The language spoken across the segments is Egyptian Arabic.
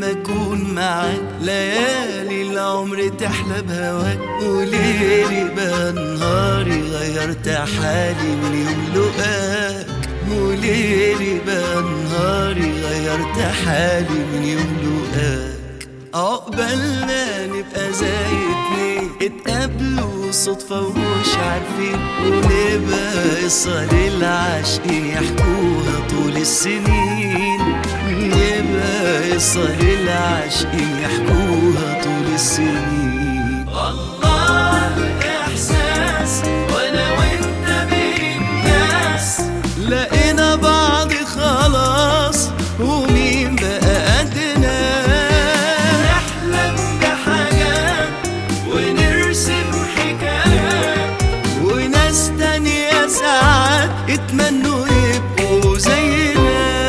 لما اكون معاك ليالي العمر تحلى بهواك وليلي بقى نهاري غيرت حالي من يوم لقاك وليلي بقى نهاري غيرت حالي من يوم لقاك عقبالنا نبقى زي اتنين اتقابلوا صدفة ومش عارفين ونبقى قصة للعاشقين يحكوها طول السنين نبقى قصة للعاشقين يحكوها طول السنين الله الإحساس وأنا وأنت بين الناس لقينا بعض خلاص ومين بقى قدنا نحلم بحاجات ونرسم حكايات وناس تانية ساعات اتمنوا يبقوا زينا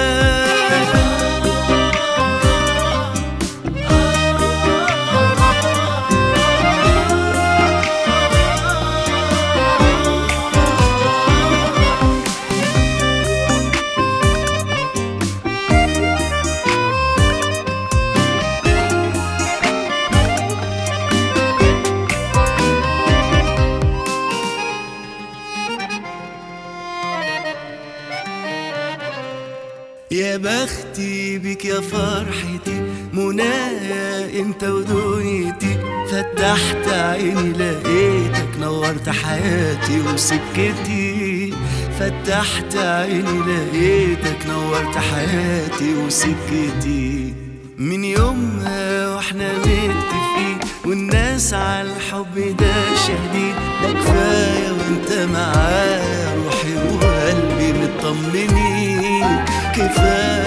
يا بختي بك يا فرحتي منايا انت ودنيتي فتحت عيني لقيتك نورت حياتي وسكتي فتحت عيني لقيتك نورت حياتي وسكتي من يومها واحنا متفقين والناس على الحب ده شاهدين ده كفايه وانت معايا روحي وقلبي مطمنين كفايه